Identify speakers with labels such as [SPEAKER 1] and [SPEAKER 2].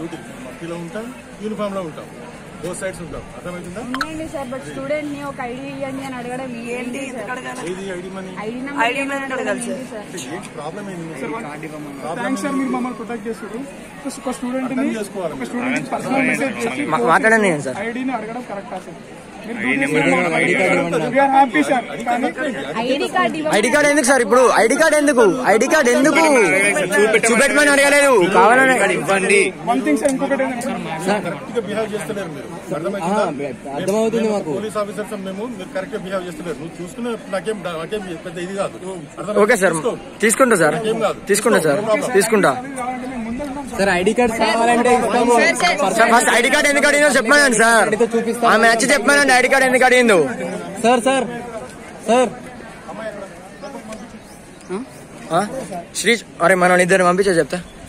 [SPEAKER 1] Duty మట్టిలో ఉంటాం uniform లో ఉంటాం బోత్ సైడ్స్ ఉంటాం అర్థమవుతుందా
[SPEAKER 2] ఉండండి సార్ బట్ స్టూడెంట్ ని ఒక ఐడి ఇవ్వండి అని అడగడం ఏంటి సార్
[SPEAKER 1] ఏది ఐడి మనీ
[SPEAKER 2] ఐడి నెంబర్ ఇవ్వమని అడగడం ఏంటి సార్
[SPEAKER 1] అంటే ఏంటి ప్రాబ్లం ఏంది
[SPEAKER 3] థ్యాంక్స్ సార్ మీరు మమ్మల్ని ప్రొటెక్ట్ చేస్తారు ప్లస్ ఒక స్టూడెంట్ ని
[SPEAKER 1] అర్థం చేసుకోవాలి
[SPEAKER 3] ఒక స్టూడెంట్ పర్సనల్ మెసేజ్ చేసి
[SPEAKER 4] మాట్లాడండి సార్
[SPEAKER 3] ఐడిని అడగడం కరెక్టా సార్ వీఆర్ హ్యాపీ సార్ కానీ
[SPEAKER 2] ఐడి కార్డ్ ఇవ్వ
[SPEAKER 4] ఐడి కార్డ్ ఎందుకు సార్ ఇప్పుడు ఐడి కార్డ్ ఎందుకు ఐడి కార్డ్ ఎందుకు చూపెట్టమని అడగలేదు కావాలని
[SPEAKER 5] ఇవ్వండి
[SPEAKER 3] వన్ థింగ్ సార్ ఇంకొకటి ఏంటంటే
[SPEAKER 1] కరెక్ట్ గా బిహేవ్ చేస్తలేరు మీరు అర్థమవుతుందా అర్థమవుతుంది మాకు పోలీస్ ఆఫీసర్స్ మేము మీరు కరెక్ట్ గా బిహేవ్ చేస్తలేరు నువ్వు చూసుకునే నాకేం నాకేం పెద్ద ఇది కాదు అర్థమైందా?
[SPEAKER 4] ఓకే సార్
[SPEAKER 1] తీసుకో.
[SPEAKER 4] తీసుకుంటా సార్
[SPEAKER 1] నాకేం కాదు
[SPEAKER 4] తీసుకుంటా సార్ తీసుకుంటా
[SPEAKER 3] కావాలంటే మేము ముందే ఉన్నాం సార్
[SPEAKER 5] సార్ ఐడి కార్డ్ కావాలంటే ఇస్తాము
[SPEAKER 4] సార్ ఫస్ట్ ఐడి కార్డ్ ఎందుకు అడిగిందో చెప్పమనండి సార్ ఆ మ్యాచ్ చెప్పమనండి ఐడి కార్డ్ ఎందుకు అడిగిందో
[SPEAKER 5] సార్ సార్ సార్
[SPEAKER 4] ఆ? శ్రీ అరే మనం ఇద్దరు పంపించా చెప్తా